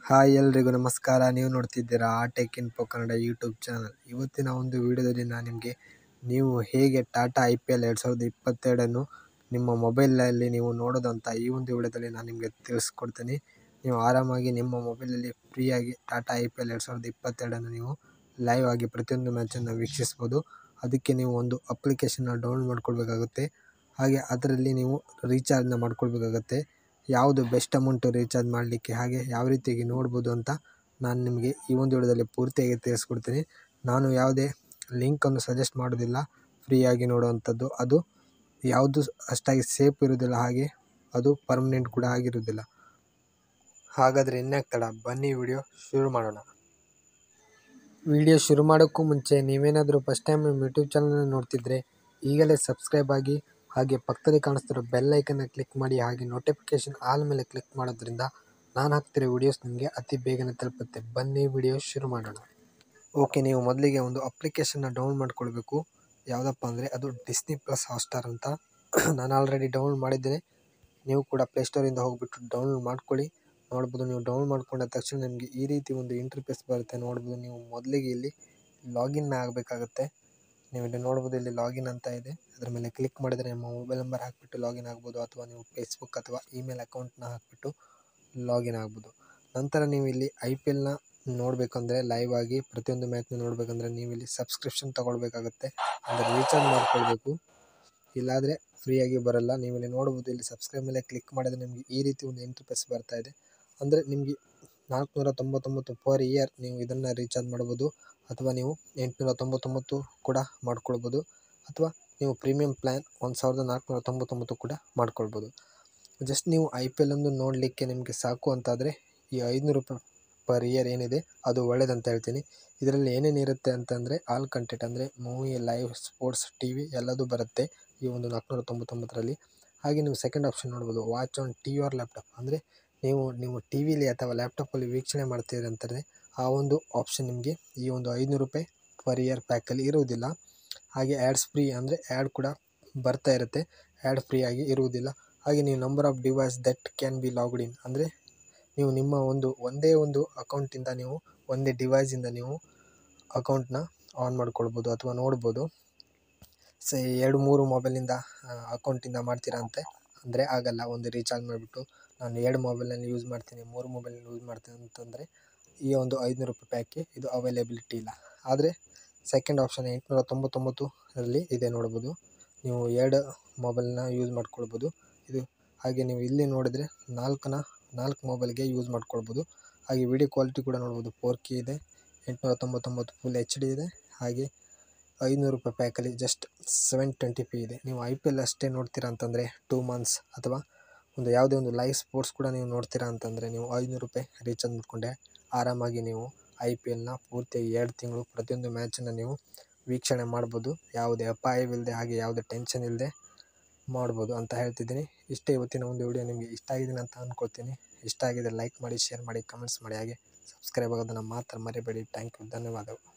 hi ಎಲ್ರಿಗೂ ನಮಸ್ಕಾರ ನೀವು ನೋಡ್ತಿದ್ದೀರಾ tech info Kannada YouTube channel ಇವತ್ತಿನ ಒಂದು ವಿಡಿಯೋದಲ್ಲಿ ನಾನು ನಿಮಗೆ ನೀವು ಹೇಗೆ ಟಾಟಾ ಐ ಪಿ ಎಲ್ ಎರಡು ಸಾವಿರದ ಇಪ್ಪತ್ತೆರಡನ್ನು ನಿಮ್ಮ ಮೊಬೈಲಲ್ಲಿ ನೀವು ನೋಡೋದು ಅಂತ ಈ ಒಂದು ವಿಡಿಯೋದಲ್ಲಿ ನಾನು ನಿಮಗೆ ತಿಳಿಸ್ಕೊಡ್ತೀನಿ ನೀವು ಆರಾಮಾಗಿ ನಿಮ್ಮ ಮೊಬೈಲಲ್ಲಿ ಫ್ರೀಯಾಗಿ ಟಾಟಾ ಐ ಪಿ ಎಲ್ ಎರಡು ಸಾವಿರದ ಇಪ್ಪತ್ತೆರಡನ್ನು ನೀವು ಲೈವ್ ಆಗಿ ಪ್ರತಿಯೊಂದು ಮ್ಯಾಚನ್ನು ವೀಕ್ಷಿಸ್ಬೋದು ಅದಕ್ಕೆ ನೀವು ಒಂದು ಅಪ್ಲಿಕೇಶನ್ನ ಡೌನ್ಲೋಡ್ ಮಾಡ್ಕೊಳ್ಬೇಕಾಗುತ್ತೆ ಹಾಗೆ ಅದರಲ್ಲಿ ನೀವು ರೀಚಾರ್ಜ್ನ ಮಾಡ್ಕೊಳ್ಬೇಕಾಗತ್ತೆ ಯಾವುದು ಬೆಸ್ಟ್ ಅಮೌಂಟು ರೀಚಾರ್ಜ್ ಮಾಡಲಿಕ್ಕೆ ಹಾಗೆ ಯಾವ ರೀತಿಯಾಗಿ ನೋಡ್ಬೋದು ಅಂತ ನಾನು ನಿಮಗೆ ಈ ಒಂದು ವಿಡಿಯೋದಲ್ಲಿ ಪೂರ್ತಿಯಾಗಿ ತಿಳಿಸ್ಕೊಡ್ತೀನಿ ನಾನು ಯಾವುದೇ ಲಿಂಕನ್ನು ಸಜೆಸ್ಟ್ ಮಾಡೋದಿಲ್ಲ ಫ್ರೀಯಾಗಿ ನೋಡುವಂಥದ್ದು ಅದು ಯಾವುದು ಅಷ್ಟಾಗಿ ಸೇಫ್ ಇರೋದಿಲ್ಲ ಹಾಗೆ ಅದು ಪರ್ಮನೆಂಟ್ ಕೂಡ ಆಗಿರೋದಿಲ್ಲ ಹಾಗಾದರೆ ಇನ್ಯಾಕೆ ತಡ ಬನ್ನಿ ವಿಡಿಯೋ ಶುರು ಮಾಡೋಣ ವಿಡಿಯೋ ಶುರು ಮಾಡೋಕ್ಕೂ ಮುಂಚೆ ನೀವೇನಾದರೂ ಫಸ್ಟ್ ಟೈಮ್ ನಮ್ಮ ಯೂಟ್ಯೂಬ್ ಚಾನಲ್ನ ನೋಡ್ತಿದ್ರೆ ಈಗಲೇ ಸಬ್ಸ್ಕ್ರೈಬ್ ಆಗಿ ಹಾಗೆ ಪಕ್ಕದಲ್ಲಿ ಕಾಣಿಸ್ತಿರೋ ಬೆಲ್ ಐಕನ್ನ ಕ್ಲಿಕ್ ಮಾಡಿ ಹಾಗೆ ನೋಟಿಫಿಕೇಶನ್ ಆಲ್ ಮೇಲೆ ಕ್ಲಿಕ್ ಮಾಡೋದ್ರಿಂದ ನಾನು ಹಾಕ್ತಿರೋ ವಿಡಿಯೋಸ್ ನಿಮಗೆ ಅತಿ ಬೇಗನೆ ತಲುಪುತ್ತೆ ಬನ್ನಿ ವಿಡಿಯೋ ಶುರು ಮಾಡೋಣ ಓಕೆ ನೀವು ಮೊದಲಿಗೆ ಒಂದು ಅಪ್ಲಿಕೇಶನ್ನ ಡೌನ್ಲೋಡ್ ಮಾಡ್ಕೊಳ್ಬೇಕು ಯಾವುದಪ್ಪ ಅಂದರೆ ಅದು ಡಿಸ್ನಿ ಪ್ಲಸ್ ಹಾಟ್ಸ್ಟಾರ್ ಅಂತ ನಾನು ಆಲ್ರೆಡಿ ಡೌನ್ಲೋಡ್ ಮಾಡಿದ್ದೇನೆ ನೀವು ಕೂಡ ಪ್ಲೇಸ್ಟೋರಿಂದ ಹೋಗಿಬಿಟ್ಟು ಡೌನ್ಲೋಡ್ ಮಾಡ್ಕೊಳ್ಳಿ ನೋಡ್ಬೋದು ನೀವು ಡೌನ್ಲೋಡ್ ಮಾಡ್ಕೊಂಡ ತಕ್ಷಣ ನಿಮಗೆ ಈ ರೀತಿ ಒಂದು ಇಂಟರ್ಫೇಸ್ ಬರುತ್ತೆ ನೋಡ್ಬೋದು ನೀವು ಮೊದಲಿಗೆ ಇಲ್ಲಿ ಲಾಗಿನ್ ಆಗಬೇಕಾಗುತ್ತೆ ನೀವು ಇಲ್ಲಿ ನೋಡ್ಬೋದು ಇಲ್ಲಿ ಲಾಗಿನ್ ಅಂತ ಇದೆ ಅದರ ಮೇಲೆ ಕ್ಲಿಕ್ ಮಾಡಿದರೆ ನಿಮ್ಮ ಮೊಬೈಲ್ ನಂಬರ್ ಹಾಕಿಬಿಟ್ಟು ಲಾಗಿನ್ ಆಗ್ಬೋದು ಅಥವಾ ನೀವು ಫೇಸ್ಬುಕ್ ಅಥವಾ ಇಮೇಲ್ ಅಕೌಂಟ್ನ ಹಾಕಿಬಿಟ್ಟು ಲಾಗಿನ್ ಆಗ್ಬೋದು ನಂತರ ನೀವು ಇಲ್ಲಿ ಐ ಪಿ ಎಲ್ನ ನೋಡಬೇಕಂದ್ರೆ ಲೈವ್ ಆಗಿ ಪ್ರತಿಯೊಂದು ಮ್ಯಾಚ್ನ ನೋಡಬೇಕಂದ್ರೆ ನೀವು ಇಲ್ಲಿ ಸಬ್ಸ್ಕ್ರಿಪ್ಷನ್ ತೊಗೊಳ್ಬೇಕಾಗುತ್ತೆ ಅಂದರೆ ರೀಚಾರ್ಜ್ ಮಾಡ್ಕೊಳ್ಬೇಕು ಇಲ್ಲಾದರೆ ಫ್ರೀಯಾಗಿ ಬರಲ್ಲ ನೀವು ಇಲ್ಲಿ ನೋಡ್ಬೋದು ಇಲ್ಲಿ ಸಬ್ಸ್ಕ್ರೈಬ್ ಮೇಲೆ ಕ್ಲಿಕ್ ಮಾಡಿದ್ರೆ ನಿಮಗೆ ಈ ರೀತಿ ಒಂದು ಇಂಟರ್ಫೇಸ್ ಬರ್ತಾ ಇದೆ ಅಂದರೆ ನಿಮಗೆ ನಾಲ್ಕುನೂರ ತೊಂಬತ್ತೊಂಬತ್ತು ಪರ್ ಇಯರ್ ನೀವು ಇದನ್ನು ರೀಚಾರ್ಜ್ ಮಾಡ್ಬೋದು ಅಥವಾ ನೀವು ಎಂಟುನೂರ ತೊಂಬತ್ತೊಂಬತ್ತು ಕೂಡ ಮಾಡ್ಕೊಳ್ಬೋದು ಅಥವಾ ನೀವು ಪ್ರೀಮಿಯಂ ಪ್ಲ್ಯಾನ್ ಒಂದು ಸಾವಿರದ ನಾಲ್ಕುನೂರ ತೊಂಬತ್ತೊಂಬತ್ತು ಕೂಡ ಮಾಡ್ಕೊಳ್ಬೋದು ಜಸ್ಟ್ ನೀವು ಐ ಪಿ ಎಲ್ ಒಂದು ನೋಡಲಿಕ್ಕೆ ನಿಮಗೆ ಸಾಕು ಅಂತಾದರೆ ಈ ಐದುನೂರು ರೂಪಾಯಿ ಪರ್ ಇಯರ್ ಏನಿದೆ ಅದು ಒಳ್ಳೇದಂತ ಹೇಳ್ತೀನಿ ಇದರಲ್ಲಿ ಏನೇನು ಇರುತ್ತೆ ಅಂತಂದರೆ ಆಲ್ ಕಂಟೆಂಟ್ ಅಂದರೆ movie live sports T V ಎಲ್ಲದೂ ಬರುತ್ತೆ ಈ ಒಂದು ನಾಲ್ಕುನೂರ ತೊಂಬತ್ತೊಂಬತ್ತರಲ್ಲಿ ಹಾಗೆ ನೀವು ಸೆಕೆಂಡ್ ಆಪ್ಷನ್ ನೋಡ್ಬೋದು watch on T V or laptop ಅಂದರೆ ನೀವು ನೀವು ಟಿ ವಿಲಿ ಅಥವಾ ಲ್ಯಾಪ್ಟಾಪಲ್ಲಿ ವೀಕ್ಷಣೆ ಮಾಡ್ತೀರಿ ಅಂತಾರೆ ಆ ಒಂದು ಆಪ್ಷನ್ ನಿಮಗೆ ಈ ಒಂದು ಐನೂರು ರೂಪಾಯಿ ಪರ್ ಇಯರ್ ಪ್ಯಾಕಲ್ಲಿ ಇರುವುದಿಲ್ಲ ಹಾಗೆ ಆ್ಯಡ್ಸ್ ಫ್ರೀ ಅಂದರೆ ಆ್ಯಡ್ ಕೂಡ ಬರ್ತಾ ಇರುತ್ತೆ ಆ್ಯಡ್ ಫ್ರೀ ಆಗಿ ಇರುವುದಿಲ್ಲ ಹಾಗೆ ನೀವು number of device that can be logged in ಅಂದರೆ ನೀವು ನಿಮ್ಮ ಒಂದು ಒಂದೇ ಒಂದು ಅಕೌಂಟಿಂದ ನೀವು ಒಂದೇ ಡಿವೈಸಿಂದ ನೀವು ಅಕೌಂಟ್ನ ಆನ್ ಮಾಡ್ಕೊಳ್ಬೋದು ಅಥವಾ ನೋಡ್ಬೋದು ಸ ಎರಡು ಮೂರು ಮೊಬೈಲಿಂದ ಅಕೌಂಟಿಂದ ಮಾಡ್ತೀರಾ ಅಂತೆ ಅಂದರೆ ಆಗಲ್ಲ ಒಂದು ರೀಚಾರ್ಜ್ ಮಾಡಿಬಿಟ್ಟು ನಾನು ಎರಡು ಮೊಬೈಲಲ್ಲಿ ಯೂಸ್ ಮಾಡ್ತೀನಿ ಮೂರು ಮೊಬೈಲಲ್ಲಿ ಯೂಸ್ ಮಾಡ್ತೀನಿ ಅಂತಂದರೆ ಈ ಒಂದು ಐದುನೂರು ರೂಪಾಯಿ ಪ್ಯಾಕ್ಗೆ ಇದು ಅವೈಲೇಬಿಲಿಟಿ ಇಲ್ಲ ಆದರೆ ಸೆಕೆಂಡ್ ಆಪ್ಷನ್ ಎಂಟುನೂರ ತೊಂಬತ್ತೊಂಬತ್ತರಲ್ಲಿ ಇದೆ ನೋಡ್ಬೋದು ನೀವು ಎರಡು ಮೊಬೈಲ್ನ ಯೂಸ್ ಮಾಡ್ಕೊಳ್ಬೋದು ಇದು ಹಾಗೆ ನೀವು ಇಲ್ಲಿ ನೋಡಿದರೆ ನಾಲ್ಕನ ನಾಲ್ಕು ಮೊಬೈಲ್ಗೆ ಯೂಸ್ ಮಾಡ್ಕೊಳ್ಬೋದು ಹಾಗೆ ವಿಡಿಯೋ ಕ್ವಾಲಿಟಿ ಕೂಡ ನೋಡ್ಬೋದು ಫೋರ್ ಕೆ ಇದೆ ಎಂಟುನೂರ ತೊಂಬತ್ತೊಂಬತ್ತು ಫುಲ್ ಎಚ್ ಡಿ ಇದೆ ಹಾಗೆ ಐನೂರು ರೂಪಾಯಿ ಪ್ಯಾಕಲ್ಲಿ ಜಸ್ಟ್ ಸೆವೆನ್ ಟ್ವೆಂಟಿ ಪಿ ಇದೆ ನೀವು ಐ ಪಿ ಎಲ್ ಅಷ್ಟೇ ನೋಡ್ತೀರಾ ಅಂತಂದರೆ ಟೂ ಮಂತ್ಸ್ ಅಥವಾ ಒಂದು ಯಾವುದೇ ಒಂದು ಲೈವ್ ಸ್ಪೋರ್ಟ್ಸ್ ಕೂಡ ನೀವು ನೋಡ್ತೀರಾ ಅಂತಂದರೆ ನೀವು ಐನೂರು ರೂಪಾಯಿ ರೀಚಾರ್ಜ್ ಮಾಡಿಕೊಂಡೆ ಆರಾಮಾಗಿ ನೀವು ಐ ಪಿ ಎಲ್ನ ಪೂರ್ತಿಯಾಗಿ ಎರಡು ತಿಂಗಳು ಪ್ರತಿಯೊಂದು ಮ್ಯಾಚನ್ನು ನೀವು ವೀಕ್ಷಣೆ ಮಾಡ್ಬೋದು ಯಾವುದೇ ಅಪಾಯವಿಲ್ಲದೆ ಹಾಗೆ ಯಾವುದೇ ಟೆನ್ಷನ್ ಇಲ್ಲದೆ ಮಾಡ್ಬೋದು ಅಂತ ಹೇಳ್ತಿದ್ದೀನಿ ಇಷ್ಟೇ ಇವತ್ತಿನ ಒಂದು ವಿಡಿಯೋ ನಿಮಗೆ ಇಷ್ಟ ಆಗಿದೆ ಅಂತ ಅಂದ್ಕೊಳ್ತೀನಿ ಇಷ್ಟ ಆಗಿದೆ ಲೈಕ್ ಮಾಡಿ ಶೇರ್ ಮಾಡಿ ಕಮೆಂಟ್ಸ್ ಮಾಡಿ ಹಾಗೆ ಸಬ್ಸ್ಕ್ರೈಬ್ ಆಗೋದನ್ನು ಮಾತ್ರ ಮರಿಬೇಡಿ ಥ್ಯಾಂಕ್ ಯು ಧನ್ಯವಾದಗಳು